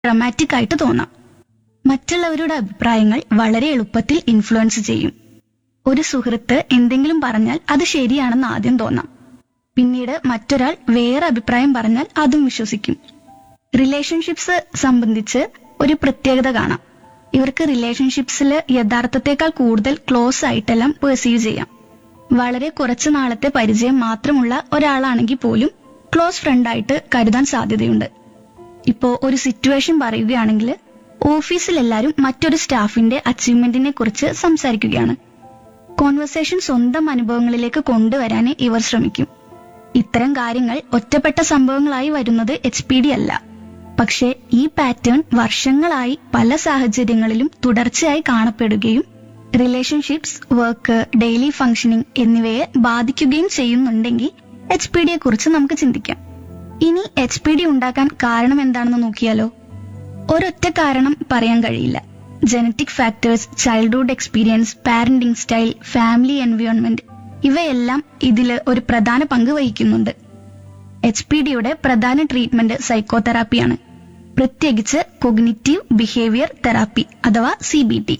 dramatic ആയിട്ട് തോന്നാം മറ്റുള്ളവരുടെ അഭിപ്രായങ്ങൾ വളരെ എളുപ്പത്തിൽ ഇൻഫ്ലുവൻസ് ചെയ്യും ഒരു സുഹൃത്ത് എന്തെങ്കിലും പറഞ്ഞാൽ അത് ശരിയാണെന്ന് ആദ്യം തോന്നാം പിന്നീട് മറ്റൊരാൾ വേറെ അഭിപ്രായം പറഞ്ഞാൽ അതും വിശ്വസിക്കും റിലേഷൻഷിപ്സ് സംബന്ധിച്ച് ഒരു പ്രത്യേകത കാണാം ഇവർക്ക് റിലേഷൻഷിപ്സിൽ യഥാർത്ഥത്തെക്കാൾ കൂടുതൽ ക്ലോസ് ആയിട്ടെല്ലാം പെർസീവ് ചെയ്യാം വളരെ കുറച്ചു നാളത്തെ പരിചയം മാത്രമുള്ള ഒരാളാണെങ്കിൽ പോലും ക്ലോസ് ഫ്രണ്ടായിട്ട് കരുതാൻ സാധ്യതയുണ്ട് ഇപ്പോ ഒരു സിറ്റുവേഷൻ പറയുകയാണെങ്കിൽ ഓഫീസിൽ എല്ലാവരും മറ്റൊരു സ്റ്റാഫിന്റെ അച്ചീവ്മെന്റിനെ കുറിച്ച് സംസാരിക്കുകയാണ് കോൺവെർസേഷൻ സ്വന്തം അനുഭവങ്ങളിലേക്ക് കൊണ്ടുവരാൻ ഇവർ ശ്രമിക്കും ഇത്തരം കാര്യങ്ങൾ ഒറ്റപ്പെട്ട സംഭവങ്ങളായി വരുന്നത് എച്ച് പി ഡി അല്ല പക്ഷേ ഈ പാറ്റേൺ വർഷങ്ങളായി പല സാഹചര്യങ്ങളിലും തുടർച്ചയായി കാണപ്പെടുകയും റിലേഷൻഷിപ്സ് വർക്ക് ഡെയിലി ഫംഗ്ഷനിങ് എന്നിവയെ ബാധിക്കുകയും ചെയ്യുന്നുണ്ടെങ്കിൽ എച്ച് പി ഡിയെ കുറിച്ച് നമുക്ക് ചിന്തിക്കാം ഇനി എച്ച് പി ഡി ഉണ്ടാക്കാൻ കാരണം എന്താണെന്ന് നോക്കിയാലോ ഒരൊറ്റ കാരണം പറയാൻ കഴിയില്ല genetic factors childhood experience parenting style family environment ഇവയെല്ലാം ഇതിൽ ഒരു പ്രധാന പങ്ക് വഹിക്കുന്നുണ്ട് എച്ച് പി ഡിയുടെ പ്രധാന ട്രീറ്റ്മെന്റ് സൈക്കോതെറാപ്പിയാണ് പ്രത്യേകിച്ച് കൊഗ്നിറ്റീവ് ബിഹേവിയർ തെറാപ്പി അഥവാ C B T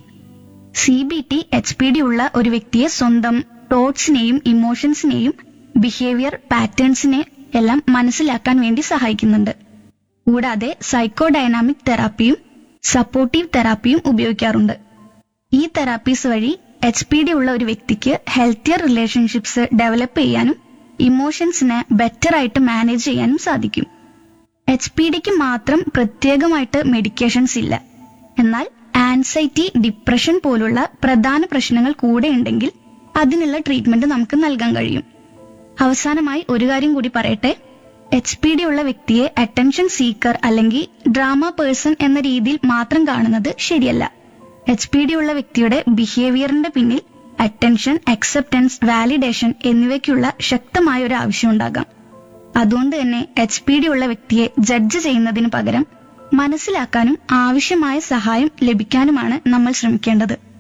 C B T H P D ഉള്ള ഒരു വ്യക്തിയെ സ്വന്തം തോട്ട്സിനെയും ഇമോഷൻസിനെയും ബിഹേവിയർ പാറ്റേൺസിനെ എല്ലാം മനസ്സിലാക്കാൻ വേണ്ടി സഹായിക്കുന്നുണ്ട് കൂടാതെ സൈക്കോ ഡൈനാമിക് തെറാപ്പിയും സപ്പോർട്ടീവ് തെറാപ്പിയും ഉപയോഗിക്കാറുണ്ട് ഈ തെറാപ്പീസ് വഴി എച്ച് പി ഡി ഉള്ള ഒരു വ്യക്തിക്ക് ഹെൽത്തിയർ റിലേഷൻഷിപ്സ് ഡെവലപ്പ് ചെയ്യാനും ഇമോഷൻസിനെ ബെറ്റർ ആയിട്ട് മാനേജ് ചെയ്യാനും സാധിക്കും എച്ച് പി ഡിക്ക് മാത്രം പ്രത്യേകമായിട്ട് മെഡിക്കേഷൻസ് ഇല്ല എന്നാൽ ആൻസൈറ്റി ഡിപ്രഷൻ പോലുള്ള പ്രധാന പ്രശ്നങ്ങൾ കൂടെ ഉണ്ടെങ്കിൽ അതിനുള്ള ട്രീറ്റ്മെന്റ് നമുക്ക് നൽകാൻ കഴിയും അവസാനമായി ഒരു കാര്യം കൂടി പറയട്ടെ എച്ച് പി ഡി ഉള്ള വ്യക്തിയെ അറ്റൻഷൻ സീക്കർ അല്ലെങ്കിൽ ഡ്രാമ പേഴ്സൺ എന്ന രീതിയിൽ മാത്രം കാണുന്നത് ശരിയല്ല എച്ച് പി ഡി ഉള്ള വ്യക്തിയുടെ ബിഹേവിയറിന്റെ പിന്നിൽ അറ്റൻഷൻ അക്സെപ്റ്റൻസ് വാലിഡേഷൻ എന്നിവയ്ക്കുള്ള ശക്തമായ ഒരു ആവശ്യമുണ്ടാകാം അതുകൊണ്ട് തന്നെ എച്ച് പി ഡി ഉള്ള വ്യക്തിയെ ജഡ്ജ് ചെയ്യുന്നതിന് പകരം മനസ്സിലാക്കാനും ആവശ്യമായ സഹായം ലഭിക്കാനുമാണ് നമ്മൾ ശ്രമിക്കേണ്ടത്